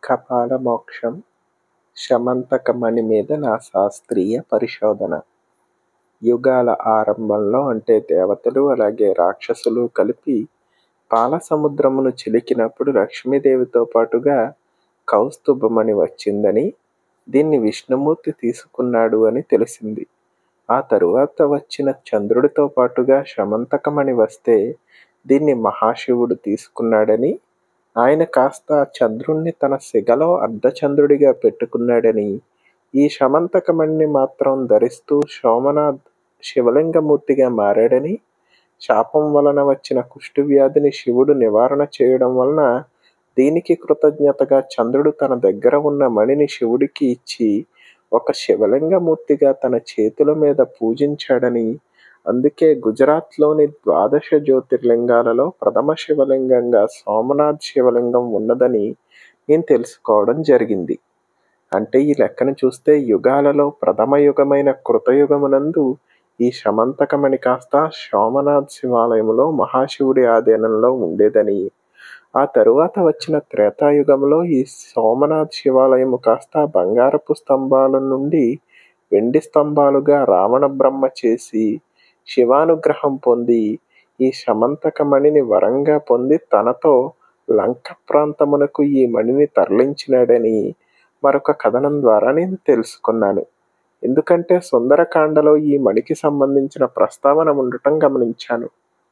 కపాల మోక్షం శమంతకమణి మీద నా శాస్త్రీయ పరిశోధన యుగాల ఆరంభంలో అంటే దేవతలు అలాగే రాక్షసులు కలిపి పాల సముద్రమును చిలికినప్పుడు లక్ష్మీదేవితో పాటుగా కౌస్తుభమణి వచ్చిందని దీన్ని విష్ణుమూర్తి తీసుకున్నాడు అని తెలిసింది ఆ తరువాత వచ్చిన చంద్రుడితో పాటుగా శమంతకమణి వస్తే దీన్ని మహాశివుడు తీసుకున్నాడని ఆయన కాస్త చంద్రుణ్ణి తన సిగలో అర్ధచంద్రుడిగా పెట్టుకున్నాడని ఈ శమంతకమణిని మాత్రం ధరిస్తూ సోమనాథ్ శివలింగమూర్తిగా మారాడని శాపం వలన వచ్చిన కుష్టు వ్యాధిని శివుడు నివారణ చేయడం వలన దీనికి కృతజ్ఞతగా చంద్రుడు తన దగ్గర ఉన్న మణిని శివుడికి ఇచ్చి ఒక శివలింగమూర్తిగా తన చేతుల మీద పూజించాడని అందుకే గుజరాత్లోని ద్వాదశ జ్యోతిర్లింగాలలో ప్రథమ శివలింగంగా సోమనాథ్ శివలింగం ఉన్నదని నేను తెలుసుకోవడం జరిగింది అంటే ఈ లెక్కను చూస్తే యుగాలలో ప్రథమ యుగమైన కృతయుగమునందు ఈ శమంతకమణి కాస్త సోమనాథ్ శివాలయంలో మహాశివుడి ఆధీనంలో ఉండేదని ఆ తరువాత వచ్చిన త్రేతాయుగంలో ఈ సోమనాథ్ శివాలయము కాస్త బంగారపు స్తంభాల నుండి వెండి స్తంభాలుగా రావణ బ్రహ్మ చేసి శివానుగ్రహం పొంది ఈ శమంతకమణిని వరంగా పొంది తనతో లంక ప్రాంతమునకు ఈ మణిని తరలించినాడని మరొక కథనం ద్వారా నేను తెలుసుకున్నాను ఎందుకంటే సుందరకాండలో ఈ మణికి సంబంధించిన ప్రస్తావన ఉండటం గమనించాను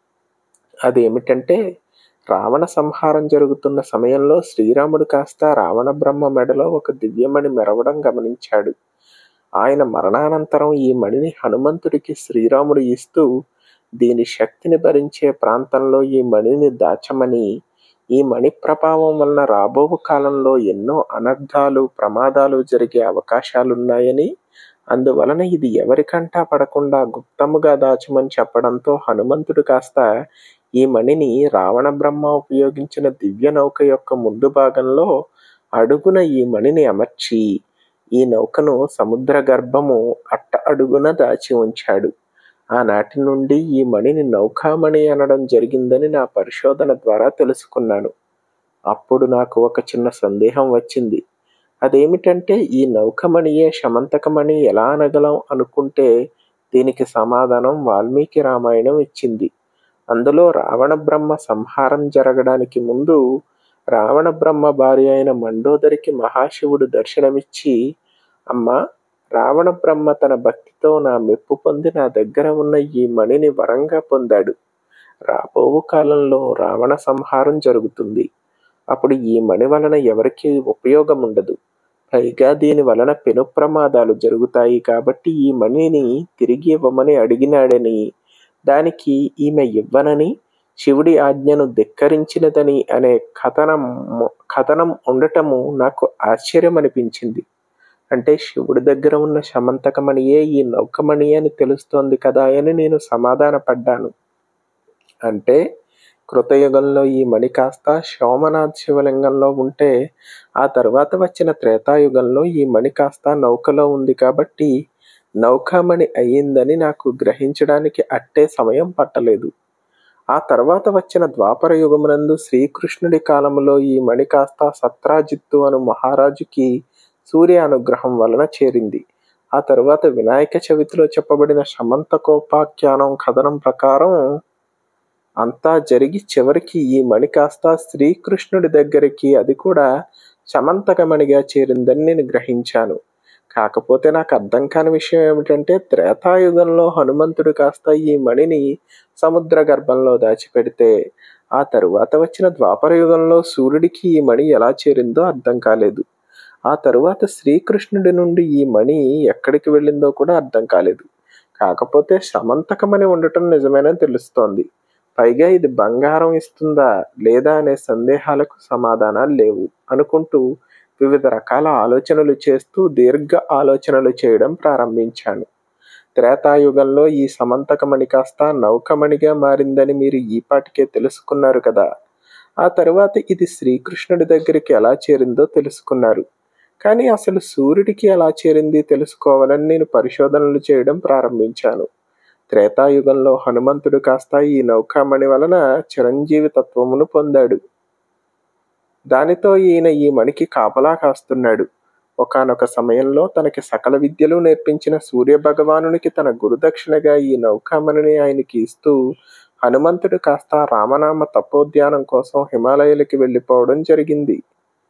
అదేమిటంటే రావణ సంహారం జరుగుతున్న సమయంలో శ్రీరాముడు కాస్త రావణ బ్రహ్మ మెడలో ఒక దివ్యమణి మెరవడం గమనించాడు ఆయన మరణానంతరం ఈ మణిని హనుమంతుడికి శ్రీరాముడు ఇస్తూ దీని శక్తిని భరించే ప్రాంతంలో ఈ మణిని దాచమని ఈ మణి ప్రభావం వలన రాబో కాలంలో ఎన్నో అనర్థాలు ప్రమాదాలు జరిగే అవకాశాలున్నాయని అందువలన ఇది ఎవరికంటా పడకుండా గుప్తముగా దాచమని చెప్పడంతో హనుమంతుడు కాస్త ఈ మణిని రావణ బ్రహ్మ ఉపయోగించిన దివ్య నౌక యొక్క ముందు భాగంలో అడుగున ఈ మణిని అమర్చి ఈ నౌకను సముద్ర గర్భము అట్ట అడుగున దాచి ఉంచాడు ఆనాటి నుండి ఈ మణిని నౌకామణి అనడం జరిగిందని నా పరిశోధన ద్వారా తెలుసుకున్నాను అప్పుడు నాకు ఒక చిన్న సందేహం వచ్చింది అదేమిటంటే ఈ నౌకమణియే శమంతకమణి ఎలా అనగలం అనుకుంటే దీనికి సమాధానం వాల్మీకి రామాయణం ఇచ్చింది అందులో రావణ బ్రహ్మ సంహారం జరగడానికి ముందు రావణ బ్రహ్మ భార్య అయిన మండోదరికి మహాశివుడు దర్శనమిచ్చి అమ్మా రావణ బ్రహ్మ తన భక్తితో నా మెప్పు పొంది నా దగ్గర ఉన్న ఈ మణిని వరంగా పొందాడు రాబో కాలంలో రావణ సంహారం జరుగుతుంది అప్పుడు ఈ మణి వలన ఎవరికి ఉపయోగం ఉండదు పైగా దీని వలన పెను ప్రమాదాలు జరుగుతాయి కాబట్టి ఈ మణిని తిరిగి ఇవ్వమని అడిగినాడని దానికి ఈమె ఇవ్వనని శివుడి ఆజ్ఞను ధిక్కరించినదని అనే కథనం కథనం ఉండటము నాకు ఆశ్చర్యం అనిపించింది అంటే శివుడి దగ్గర ఉన్న శమంతకమణియే ఈ నౌకమణి అని తెలుస్తోంది కదా అని నేను సమాధానపడ్డాను అంటే కృతయుగంలో ఈ మణి కాస్త సోమనాథ్ శివలింగంలో ఉంటే ఆ తర్వాత వచ్చిన త్రేతాయుగంలో ఈ మణి కాస్త నౌకలో ఉంది కాబట్టి నౌకామణి అయ్యిందని నాకు గ్రహించడానికి అట్టే సమయం పట్టలేదు ఆ తర్వాత వచ్చిన ద్వాపర యుగమునందు శ్రీకృష్ణుడి కాలంలో ఈ మణి కాస్త సత్రాజిత్తు అను మహారాజుకి సూర్య అనుగ్రహం వలన చేరింది ఆ తరువాత వినాయక చవితిలో చెప్పబడిన సమంతకోపాఖ్యానం కథనం ప్రకారం అంతా జరిగి చివరికి ఈ మణి కాస్త శ్రీకృష్ణుడి దగ్గరికి అది కూడా సమంతకమణిగా చేరిందని నేను గ్రహించాను కాకపోతే నాకు అర్థం కాని విషయం ఏమిటంటే త్రేతాయుగంలో హనుమంతుడు కాస్త ఈ మణిని సముద్ర గర్భంలో దాచిపెడితే ఆ తరువాత వచ్చిన ద్వాపర యుగంలో సూర్యుడికి ఈ మణి ఎలా చేరిందో అర్థం కాలేదు ఆ తరువాత శ్రీకృష్ణుడి నుండి ఈ మణి ఎక్కడికి వెళ్ళిందో కూడా అర్థం కాలేదు కాకపోతే సమంతకమని ఉండటం నిజమేనని తెలుస్తోంది పైగా ఇది బంగారం ఇస్తుందా లేదా అనే సందేహాలకు సమాధానాలు లేవు అనుకుంటూ వివిధ రకాల ఆలోచనలు చేస్తూ దీర్ఘ ఆలోచనలు చేయడం ప్రారంభించాను త్రేతాయుగంలో ఈ సమంతకమణి కాస్త నౌకమణిగా మారిందని మీరు ఈపాటికే తెలుసుకున్నారు కదా ఆ తరువాత ఇది శ్రీకృష్ణుడి దగ్గరికి ఎలా చేరిందో తెలుసుకున్నారు కానీ అసలు సూర్యుడికి ఎలా చేరింది తెలుసుకోవాలని నేను పరిశోధనలు చేయడం ప్రారంభించాను త్రేతాయుగంలో హనుమంతుడు కాస్త ఈ నౌకామణి వలన చిరంజీవి తత్వమును పొందాడు దానితో ఈయన ఈ మణికి కాపలా కాస్తున్నాడు ఒకానొక సమయంలో తనకి సకల విద్యలు నేర్పించిన సూర్య భగవానునికి తన గురుదక్షిణగా ఈ నౌకామణిని ఆయనకి ఇస్తూ హనుమంతుడు కాస్త రామనామ తపోద్యానం కోసం హిమాలయాలకి వెళ్ళిపోవడం జరిగింది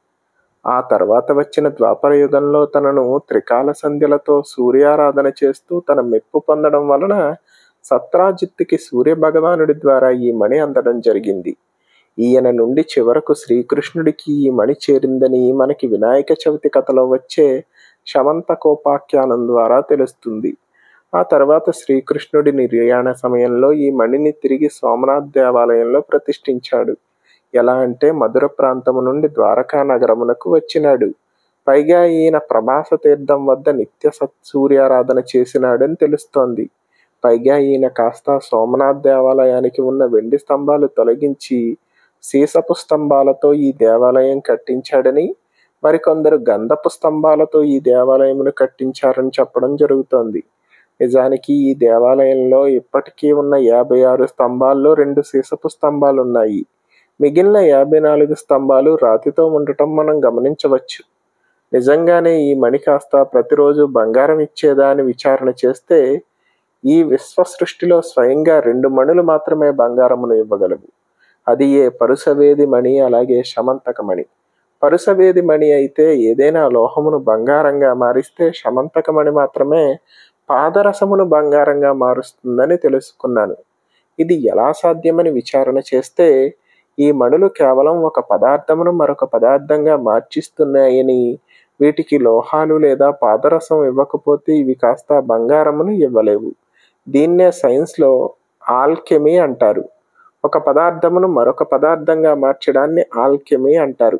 ఆ తర్వాత వచ్చిన ద్వాపర యుగంలో తనను త్రికాల సంధ్యలతో సూర్యారాధన చేస్తూ తన మెప్పు పొందడం వలన సత్రాజిత్తుకి సూర్య భగవానుడి ద్వారా ఈ మణి అందడం జరిగింది ఈయన నుండి చివరకు శ్రీకృష్ణుడికి ఈ మణి చేరిందని మనకి వినాయక చవితి కథలో వచ్చే శమంతకోపాఖ్యానం ద్వారా తెలుస్తుంది ఆ తర్వాత శ్రీకృష్ణుడి నిర్యాణ సమయంలో ఈ మణిని తిరిగి సోమనాథ్ దేవాలయంలో ప్రతిష్ఠించాడు ఎలా అంటే మధుర ప్రాంతము నుండి ద్వారకా నగరమునకు వచ్చినాడు పైగా ఈయన ప్రభాస తీర్థం వద్ద నిత్య సూర్యారాధన చేసినాడని తెలుస్తోంది పైగా ఈయన కాస్త సోమనాథ్ దేవాలయానికి ఉన్న వెండి స్తంభాలు తొలగించి సీసపు స్తంభాలతో ఈ దేవాలయం కట్టించాడని మరికొందరు గంధపు స్తంభాలతో ఈ దేవాలయమును కట్టించారని చెప్పడం జరుగుతోంది నిజానికి ఈ దేవాలయంలో ఇప్పటికీ ఉన్న యాభై ఆరు స్తంభాల్లో రెండు సీసపు స్తంభాలు ఉన్నాయి మిగిలిన యాభై నాలుగు స్తంభాలు రాతితో ఉండటం మనం గమనించవచ్చు నిజంగానే ఈ మణి కాస్త ప్రతిరోజు బంగారం ఇచ్చేదా అని విచారణ చేస్తే ఈ విశ్వ సృష్టిలో స్వయంగా రెండు మణులు మాత్రమే బంగారమును ఇవ్వగలవు అది ఏ పరుసవేది మణి అలాగే శమంతక మణి పరుసవేది మణి అయితే ఏదైనా లోహమును బంగారంగా మారిస్తే శమంతక మణి మాత్రమే పాదరసమును బంగారంగా మారుస్తుందని తెలుసుకున్నాను ఇది ఎలా సాధ్యమని విచారణ చేస్తే ఈ మణులు కేవలం ఒక పదార్థమును మరొక పదార్థంగా మార్చిస్తున్నాయని వీటికి లోహాలు లేదా పాదరసం ఇవ్వకపోతే ఇవి కాస్త బంగారమును ఇవ్వలేవు దీన్నే సైన్స్లో ఆల్కెమీ అంటారు ఒక పదార్థమును మరొక పదార్థంగా మార్చడాన్ని ఆల్కెమీ అంటారు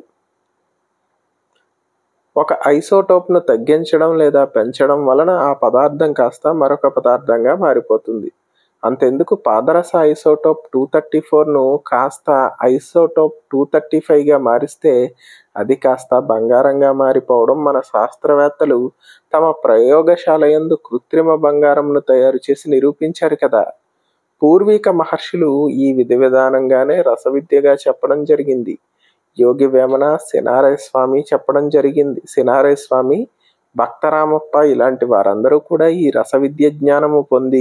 ఒక ఐసోటోప్ను తగ్గించడం లేదా పెంచడం వలన ఆ పదార్థం కాస్త మరొక పదార్థంగా మారిపోతుంది అంతెందుకు పాదరస ఐసోటోప్ టూ థర్టీ ఫోర్ను కాస్త ఐసోటోప్ టూ థర్టీ ఫైవ్గా మారిస్తే అది కాస్త బంగారంగా మారిపోవడం మన శాస్త్రవేత్తలు తమ ప్రయోగశాల యందు కృత్రిమ బంగారంను తయారు చేసి నిరూపించారు కదా పూర్వీక మహర్షులు ఈ విధి విధానంగానే రసవిద్యగా చెప్పడం జరిగింది యోగి వేమన సినారయ స్వామి చెప్పడం జరిగింది సినారయ స్వామి భక్తరామప్ప ఇలాంటి వారందరూ కూడా ఈ రసవిద్య జ్ఞానము పొంది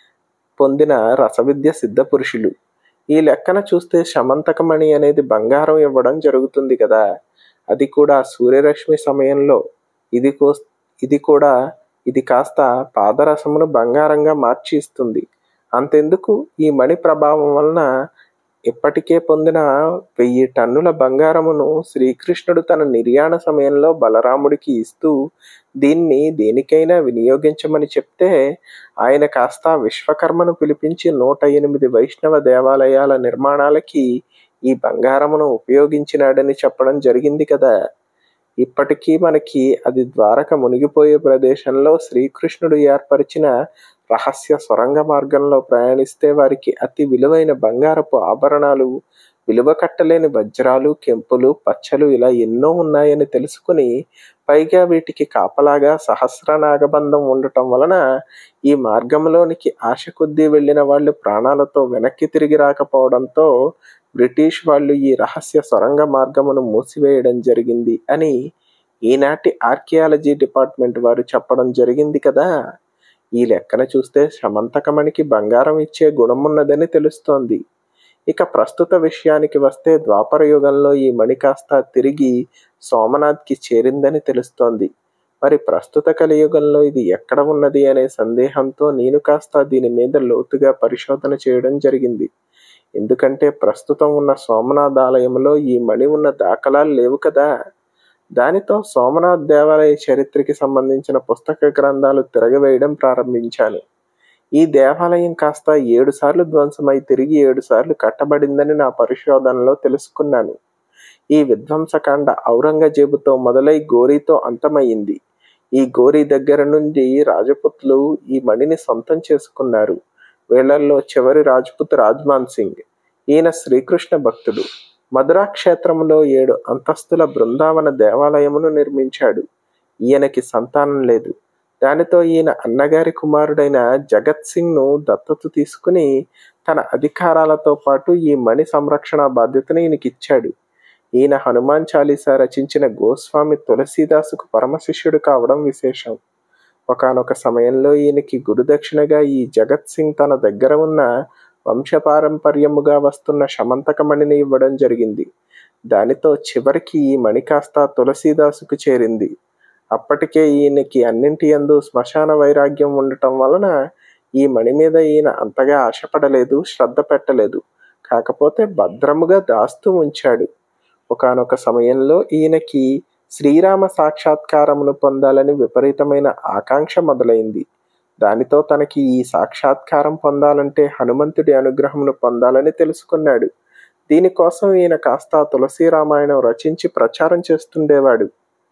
పొందిన రసవిద్య సిద్ధ పురుషులు ఈ లెక్కన చూస్తే శమంతకమణి అనేది బంగారం ఇవ్వడం జరుగుతుంది కదా అది కూడా సూర్యరశ్మి సమయంలో ఇది కో ఇది కూడా ఇది కాస్త పాదరసమును బంగారంగా మార్చి ఇస్తుంది అంతెందుకు ఈ మణి ప్రభావం వలన ఇప్పటికే పొందిన వెయ్యి టన్నుల బంగారమును శ్రీకృష్ణుడు తన నిర్యాణ సమయంలో బలరాముడికి ఇస్తూ దీన్ని దేనికైనా వినియోగించమని చెప్తే ఆయన కాస్త విశ్వకర్మను పిలిపించి నూట ఎనిమిది వైష్ణవ దేవాలయాల నిర్మాణాలకి ఈ బంగారమును ఉపయోగించినాడని చెప్పడం జరిగింది కదా ఇప్పటికీ మనకి అది ద్వారక మునిగిపోయే ప్రదేశంలో శ్రీకృష్ణుడు ఏర్పరిచిన రహస్య సొరంగ మార్గంలో ప్రయాణిస్తే వారికి అతి విలువైన బంగారపు ఆభరణాలు విలువ కట్టలేని వజ్రాలు కెంపులు పచ్చలు ఇలా ఎన్నో ఉన్నాయని తెలుసుకుని పైగా వీటికి కాపలాగా సహస్ర నాగబంధం ఉండటం వలన ఈ మార్గంలోనికి ఆశ కొద్దీ వెళ్ళిన వాళ్ళు ప్రాణాలతో వెనక్కి తిరిగి రాకపోవడంతో బ్రిటిష్ వాళ్ళు ఈ రహస్య సొరంగ మార్గమును మూసివేయడం జరిగింది అని ఈనాటి ఆర్కియాలజీ డిపార్ట్మెంట్ వారు చెప్పడం జరిగింది కదా ఈ లెక్కన చూస్తే సమంతకమణికి బంగారం ఇచ్చే గుణమున్నదని తెలుస్తోంది ఇక ప్రస్తుత విషయానికి వస్తే ద్వాపర యుగంలో ఈ మణి కాస్త తిరిగి సోమనాథ్కి చేరిందని తెలుస్తోంది మరి ప్రస్తుత కలియుగంలో ఇది ఎక్కడ ఉన్నది అనే సందేహంతో నేను కాస్త దీని మీద లోతుగా పరిశోధన చేయడం జరిగింది ఎందుకంటే ప్రస్తుతం ఉన్న సోమనాథ్ ఆలయంలో ఈ మణి ఉన్న దాఖలాలు లేవు కదా దానితో సోమనాథ్ దేవాలయ చరిత్రకి సంబంధించిన పుస్తక గ్రంథాలు తిరగవేయడం ప్రారంభించాను ఈ దేవాలయం కాస్త ఏడు సార్లు ధ్వంసమై తిరిగి ఏడు సార్లు కట్టబడిందని నా పరిశోధనలో తెలుసుకున్నాను ఈ విధ్వంసకాండ ఔరంగజేబుతో మొదలై గోరీతో అంతమయ్యింది ఈ గోరీ దగ్గర నుండి రాజపుత్లు ఈ మణిని సొంతం చేసుకున్నారు వీళ్లలో చివరి రాజ్పుత్ రాజ్మాన్ సింగ్ ఈయన శ్రీకృష్ణ భక్తుడు మధురా క్షేత్రంలో ఏడు అంతస్తుల బృందావన దేవాలయమును నిర్మించాడు ఈయనకి సంతానం లేదు దానితో ఈయన అన్నగారి కుమారుడైన జగత్ సింగ్ను దత్తత తీసుకుని తన అధికారాలతో పాటు ఈ మణి సంరక్షణ బాధ్యతను ఈయనకిచ్చాడు ఈయన హనుమాన్ చాలీసా రచించిన గోస్వామి తులసీదాసుకు పరమశిష్యుడు కావడం విశేషం ఒకనొక సమయంలో ఈయనకి గురుదక్షిణగా ఈ జగత్ సింగ్ తన దగ్గర ఉన్న వంశపారంపర్యముగా వస్తున్న శమంతకమణిని ఇవ్వడం జరిగింది దానితో చివరికి ఈ మణి కాస్త తులసీదాసుకు చేరింది అప్పటికే ఈయనకి అన్నింటి యందు శ్మశాన వైరాగ్యం ఉండటం వలన ఈ మణి మీద ఈయన అంతగా ఆశపడలేదు శ్రద్ధ పెట్టలేదు కాకపోతే భద్రముగా దాస్తూ ఉంచాడు ఒకనొక సమయంలో ఈయనకి శ్రీరామ సాక్షాత్కారమును పొందాలని విపరీతమైన ఆకాంక్ష మొదలైంది దానితో తనకి ఈ సాక్షాత్కారం పొందాలంటే హనుమంతుడి అనుగ్రహమును పొందాలని తెలుసుకున్నాడు దీనికోసం ఈయన కాస్త తులసి రామాయణం రచించి ప్రచారం చేస్తుండేవాడు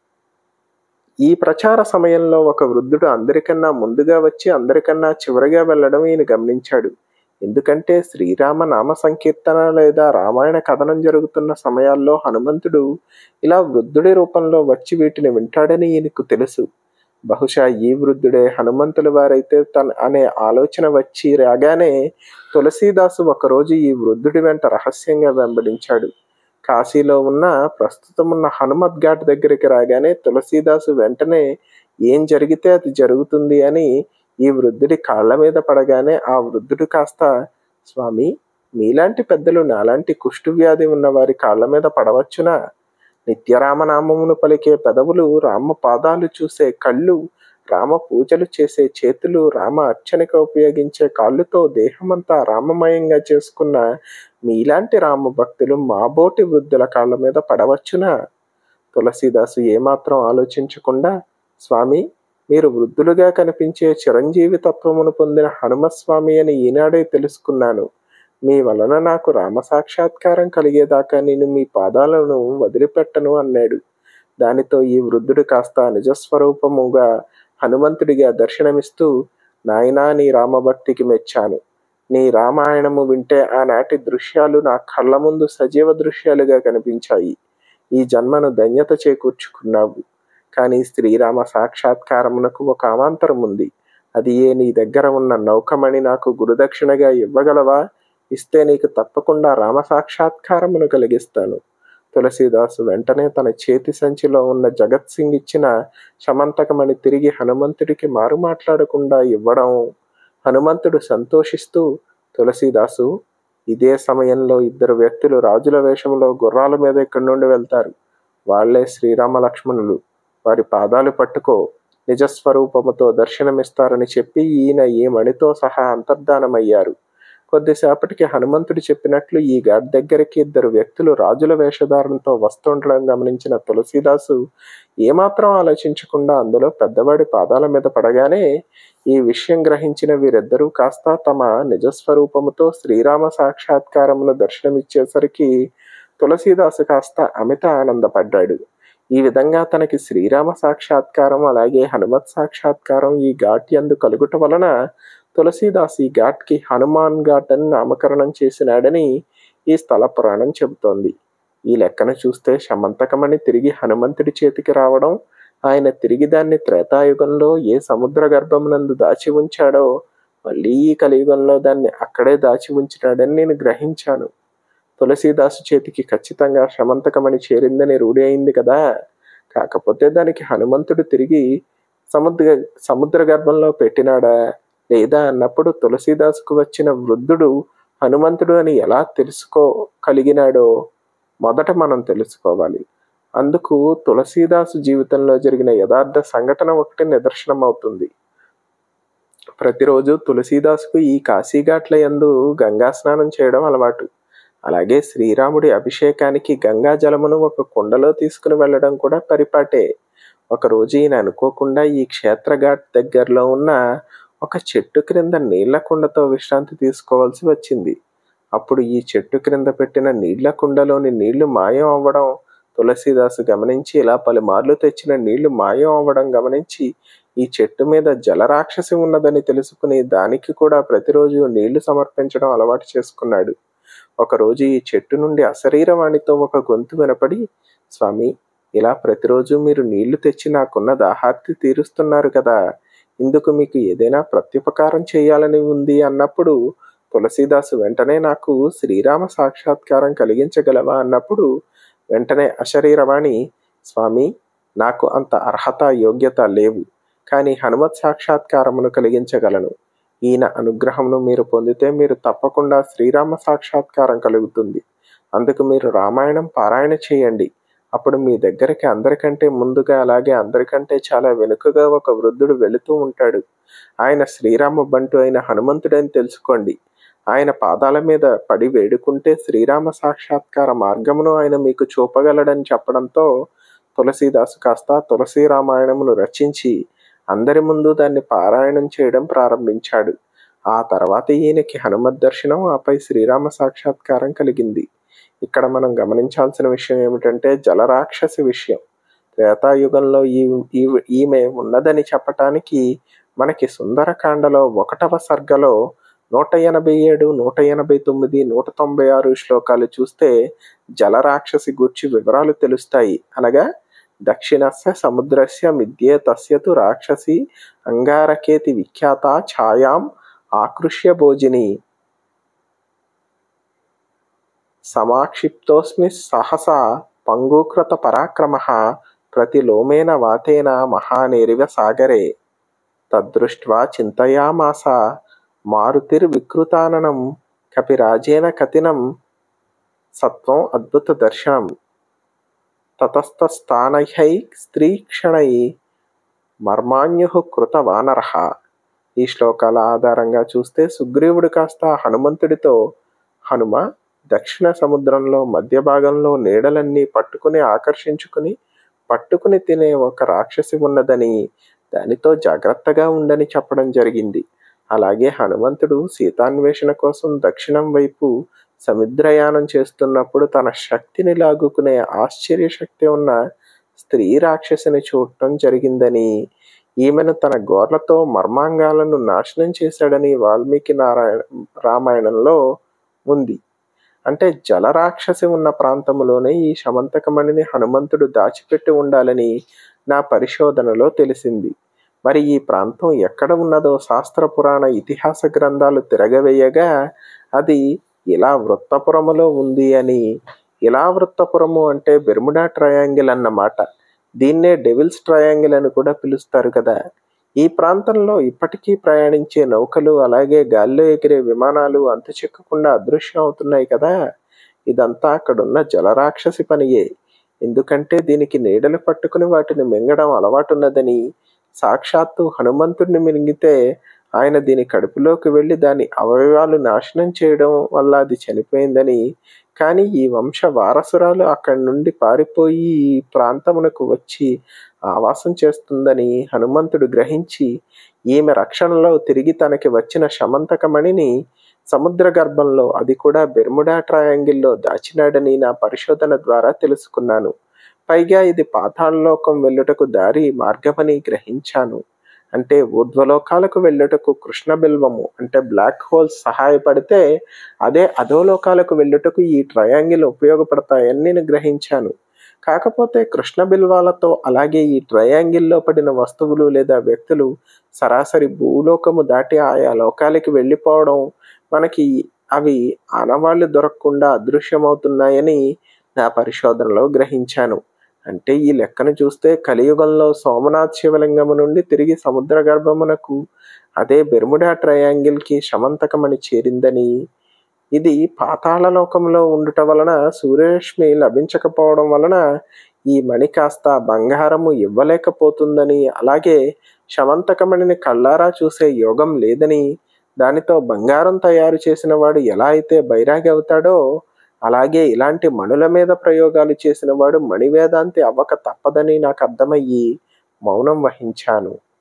ఈ ప్రచార సమయంలో ఒక వృద్ధుడు అందరికన్నా ముందుగా వచ్చి అందరికన్నా చివరిగా వెళ్ళడం ఈయన గమనించాడు ఎందుకంటే శ్రీరామ నామ సంకీర్తన లేదా రామాయణ కథనం జరుగుతున్న సమయాల్లో హనుమంతుడు ఇలా వృద్ధుడి రూపంలో వచ్చి వీటిని వింటాడని ఈయనకు తెలుసు బహుశా ఈ వృద్ధుడే హనుమంతుల వారైతే తన అనే ఆలోచన వచ్చి రాగానే తులసీదాసు ఒకరోజు ఈ వృద్ధుడి వెంట రహస్యంగా వెంబడించాడు కాశీలో ఉన్న ప్రస్తుతం ఉన్న హనుమత్ ఘాట్ దగ్గరికి రాగానే తులసీదాసు వెంటనే ఏం జరిగితే అది జరుగుతుంది అని ఈ వృద్ధుడి కాళ్ళ మీద పడగానే ఆ వృద్ధుడు కాస్త స్వామి మీలాంటి పెద్దలు నాలాంటి కుష్టు వ్యాధి ఉన్న వారి కాళ్ళ మీద పడవచ్చునా నిత్యరామనామమును పలికే పెదవులు రామ పాదాలు చూసే కళ్ళు రామ పూజలు చేసే చేతులు రామ అర్చనకు ఉపయోగించే కాళ్ళుతో దేహమంతా రామమయంగా చేసుకున్న మీలాంటి రామ భక్తులు మాబోటి వృద్ధుల కాళ్ళ మీద పడవచ్చునా తులసీదాసు ఏమాత్రం ఆలోచించకుండా స్వామి మీరు వృద్ధులుగా కనిపించే చిరంజీవి తత్వమును పొందిన హనుమస్వామి అని ఈనాడే తెలుసుకున్నాను మీ వలన నాకు రామ సాక్షాత్కారం కలిగేదాకా నేను మీ పాదాలను వదిలిపెట్టను అన్నాడు దానితో ఈ వృద్ధుడు కాస్త నిజస్వరూపముగా హనుమంతుడిగా దర్శనమిస్తూ నాయనా నీ రామభక్తికి మెచ్చాను నీ రామాయణము వింటే ఆనాటి దృశ్యాలు నా కళ్ళ ముందు సజీవ దృశ్యాలుగా కనిపించాయి ఈ జన్మను ధన్యత చేకూర్చుకున్నావు కానీ శ్రీరామ సాక్షాత్కారమునకు ఒక అవాంతరం ఉంది అది ఏ నీ దగ్గర ఉన్న నౌకమణి నాకు గురుదక్షిణగా ఇవ్వగలవా ఇస్తే నీకు తప్పకుండా రామ సాక్షాత్కారమును కలిగిస్తాను తులసీదాసు వెంటనే తన చేతి సంచిలో ఉన్న జగత్ సింగ్ ఇచ్చిన సమంతకమని తిరిగి హనుమంతుడికి మారు మాట్లాడకుండా ఇవ్వడం హనుమంతుడు సంతోషిస్తూ తులసీదాసు ఇదే సమయంలో ఇద్దరు వ్యక్తులు రాజుల వేషంలో గుర్రాల మీద ఇక్కడి నుండి వెళ్తారు వాళ్లే శ్రీరామ లక్ష్మణులు వారి పాదాలు పట్టుకో నిజస్వరూపముతో దర్శనమిస్తారని చెప్పి ఈయన ఈ మణితో సహా అంతర్ధానమయ్యారు కొద్దిసేపటికి హనుమంతుడు చెప్పినట్లు ఈ ఘాట్ దగ్గరికి ఇద్దరు వ్యక్తులు రాజుల వేషధారణతో వస్తుండడం గమనించిన తులసీదాసు ఏమాత్రం ఆలోచించకుండా అందులో పెద్దవాడి పాదాల మీద పడగానే ఈ విషయం గ్రహించిన వీరిద్దరూ కాస్త తమ నిజస్వరూపముతో శ్రీరామ సాక్షాత్కారమును దర్శనమిచ్చేసరికి తులసీదాసు కాస్త అమిత ఆనందపడ్డాడు ఈ విధంగా తనకి శ్రీరామ సాక్షాత్కారం అలాగే హనుమత్ సాక్షాత్కారం ఈ ఘాట్ యందు కలుగుట వలన తులసీదాస్ ఈ ఘాట్కి హనుమాన్ ఘాట్ అని నామకరణం చేసినాడని ఈ స్థల పురాణం చెబుతోంది ఈ లెక్కన చూస్తే శమంతకమణి తిరిగి హనుమంతుడి చేతికి రావడం ఆయన తిరిగి దాన్ని త్రేతాయుగంలో ఏ సముద్ర గర్భమునందు దాచి ఉంచాడో మళ్ళీ ఈ కలియుగంలో దాన్ని అక్కడే దాచి ఉంచినాడని నేను గ్రహించాను తులసీదాసు చేతికి ఖచ్చితంగా శమంతకమణి చేరిందని రూఢి అయింది కదా కాకపోతే దానికి హనుమంతుడు తిరిగి సముద్ర సముద్ర గర్భంలో పెట్టినాడా లేదా అన్నప్పుడు తులసీదాసుకు వచ్చిన వృద్ధుడు హనుమంతుడు అని ఎలా తెలుసుకోగలిగినాడో మొదట మనం తెలుసుకోవాలి అందుకు తులసీదాసు జీవితంలో జరిగిన యథార్థ సంఘటన ఒకటి నిదర్శనం అవుతుంది ప్రతిరోజు తులసీదాసుకు ఈ కాశీఘాట్ల యందు గంగా స్నానం చేయడం అలవాటు అలాగే శ్రీరాముడి అభిషేకానికి గంగా జలమును ఒక కుండలో తీసుకుని వెళ్ళడం కూడా పరిపాటే ఒకరోజు ఈయన అనుకోకుండా ఈ క్షేత్రఘాట్ దగ్గరలో ఉన్న ఒక చెట్టు క్రింద నీళ్ల కుండతో విశ్రాంతి తీసుకోవాల్సి వచ్చింది అప్పుడు ఈ చెట్టు క్రింద పెట్టిన నీళ్ల కుండలోని నీళ్లు మాయం అవ్వడం తులసీదాసు గమనించి ఇలా పలుమార్లు తెచ్చిన నీళ్లు మాయం అవ్వడం గమనించి ఈ చెట్టు మీద జలరాక్షసి ఉన్నదని తెలుసుకుని దానికి కూడా ప్రతిరోజు నీళ్లు సమర్పించడం అలవాటు చేసుకున్నాడు ఒకరోజు ఈ చెట్టు నుండి అశరీరవాణితో ఒక గొంతు వినపడి స్వామి ఇలా ప్రతిరోజు మీరు నీళ్లు తెచ్చి నాకున్న దాహార్తి తీరుస్తున్నారు కదా ఇందుకు మీకు ఏదైనా ప్రత్యుపకారం చేయాలని ఉంది అన్నప్పుడు తులసీదాసు వెంటనే నాకు శ్రీరామ సాక్షాత్కారం కలిగించగలవా అన్నప్పుడు వెంటనే అశరీరవాణి స్వామి నాకు అంత అర్హత యోగ్యత లేవు కానీ హనుమత్ సాక్షాత్కారమును కలిగించగలను ఈయన అనుగ్రహమును మీరు పొందితే మీరు తప్పకుండా శ్రీరామ సాక్షాత్కారం కలుగుతుంది అందుకు మీరు రామాయణం పారాయణ చేయండి అప్పుడు మీ దగ్గరికి అందరికంటే ముందుగా అలాగే అందరికంటే చాలా వెనుకగా ఒక వృద్ధుడు వెళుతూ ఉంటాడు ఆయన శ్రీరామ బంటు అయిన హనుమంతుడని తెలుసుకోండి ఆయన పాదాల మీద పడి వేడుకుంటే శ్రీరామ సాక్షాత్కార మార్గమును ఆయన మీకు చూపగలడని చెప్పడంతో తులసీదాసు కాస్త తులసీ రామాయణమును రచించి అందరి ముందు దాన్ని పారాయణం చేయడం ప్రారంభించాడు ఆ తర్వాత ఈయనకి హనుమత్ దర్శనం ఆపై శ్రీరామ సాక్షాత్కారం కలిగింది ఇక్కడ మనం గమనించాల్సిన విషయం ఏమిటంటే జలరాక్షసి విషయం త్రేతాయుగంలో ఈ ఈ- ఈమె ఉన్నదని చెప్పటానికి మనకి సుందరకాండలో ఒకటవ సర్గలో నూట ఎనభై ఏడు నూట ఎనభై తొమ్మిది నూట తొంభై ఆరు శ్లోకాలు చూస్తే జలరాక్షసి గూర్చి వివరాలు తెలుస్తాయి అనగా దక్షిణస్య సముద్రస్య మిథ్యే తస్యతు రాక్షసి అంగారకేతి విఖ్యాత ఛాయాం ఆకృష్య భోజిని సమాక్షిప్తోస్మి సహసా పంగూకృత పరాక్రమ ప్రతిలోమేన వాతేన మహానేరివ సాగరే తద్దృష్ట్వా చింతయామాస మారుతిర్వికృతాననం కపిరాజేన కథినం సత్వం అద్భుత దర్శనం తతస్థస్థానైః స్త్రీక్షణై మర్మాణ్యు కృత వానరః ఈ శ్లోకాల ఆధారంగా చూస్తే సుగ్రీవుడు కాస్త హనుమంతుడితో హనుమ దక్షిణ సముద్రంలో మధ్య భాగంలో నీడలన్నీ పట్టుకుని ఆకర్షించుకుని పట్టుకుని తినే ఒక రాక్షసి ఉన్నదని దానితో జాగ్రత్తగా ఉండని చెప్పడం జరిగింది అలాగే హనుమంతుడు సీతాన్వేషణ కోసం దక్షిణం వైపు సముద్రయానం చేస్తున్నప్పుడు తన శక్తిని లాగుకునే ఆశ్చర్య శక్తి ఉన్న స్త్రీ రాక్షసిని చూడటం జరిగిందని ఈమెను తన గోర్లతో మర్మాంగాలను నాశనం చేశాడని వాల్మీకి నారాయణ రామాయణంలో ఉంది అంటే జలరాక్షసి ఉన్న ప్రాంతంలోనే ఈ శమంతకమణిని హనుమంతుడు దాచిపెట్టి ఉండాలని నా పరిశోధనలో తెలిసింది మరి ఈ ప్రాంతం ఎక్కడ ఉన్నదో శాస్త్ర పురాణ ఇతిహాస గ్రంథాలు తిరగవేయగా అది ఇలా వృత్తపురములో ఉంది అని ఇలా వృత్తపురము అంటే బెర్ముడా ట్రయాంగిల్ అన్నమాట దీన్నే డెవిల్స్ ట్రయాంగిల్ అని కూడా పిలుస్తారు కదా ఈ ప్రాంతంలో ఇప్పటికీ ప్రయాణించే నౌకలు అలాగే గాల్లో ఎగిరే విమానాలు అంతు చిక్కకుండా అదృశ్యం అవుతున్నాయి కదా ఇదంతా అక్కడున్న జలరాక్షసి పనియే ఎందుకంటే దీనికి నీడలు పట్టుకుని వాటిని మింగడం అలవాటున్నదని సాక్షాత్తు హనుమంతుడిని మింగితే ఆయన దీని కడుపులోకి వెళ్ళి దాని అవయవాలు నాశనం చేయడం వల్ల అది చనిపోయిందని కానీ ఈ వంశ వారసురాలు అక్కడి నుండి పారిపోయి ఈ ప్రాంతమునకు వచ్చి ఆవాసం చేస్తుందని హనుమంతుడు గ్రహించి ఈమె రక్షణలో తిరిగి తనకి వచ్చిన శమంతకమణిని సముద్ర గర్భంలో అది కూడా బెర్ముడా ట్రయాంగిల్లో దాచినాడని నా పరిశోధన ద్వారా తెలుసుకున్నాను పైగా ఇది పాతాళలోకం వెళ్ళుటకు దారి మార్గమని గ్రహించాను అంటే ఊర్ధ్వలోకాలకు వెళ్ళుటకు కృష్ణ బిల్వము అంటే బ్లాక్ హోల్స్ సహాయపడితే అదే అధోలోకాలకు వెళ్ళుటకు ఈ ట్రయాంగిల్ ఉపయోగపడతాయని నేను గ్రహించాను కాకపోతే కృష్ణ బిల్వాలతో అలాగే ఈ ట్రయాంగిల్లో పడిన వస్తువులు లేదా వ్యక్తులు సరాసరి భూలోకము దాటి ఆయా లోకాలకి వెళ్ళిపోవడం మనకి అవి ఆనవాళ్లు దొరకకుండా అదృశ్యమవుతున్నాయని నా పరిశోధనలో గ్రహించాను అంటే ఈ లెక్కను చూస్తే కలియుగంలో సోమనాథ్ శివలింగము నుండి తిరిగి సముద్ర గర్భమునకు అదే బెర్ముడా ట్రయాంగిల్కి శమంతకమని చేరిందని ఇది పాతాళ లోకంలో ఉండుట వలన సూర్యరశ్మి లభించకపోవడం వలన ఈ మణి కాస్త బంగారము ఇవ్వలేకపోతుందని అలాగే శమంతకమణిని కళ్ళారా చూసే యోగం లేదని దానితో బంగారం తయారు చేసిన వాడు ఎలా అయితే బైరాగి అవుతాడో అలాగే ఇలాంటి మణుల మీద ప్రయోగాలు చేసిన వాడు మణివేదాంతి అవ్వక తప్పదని నాకు అర్థమయ్యి మౌనం వహించాను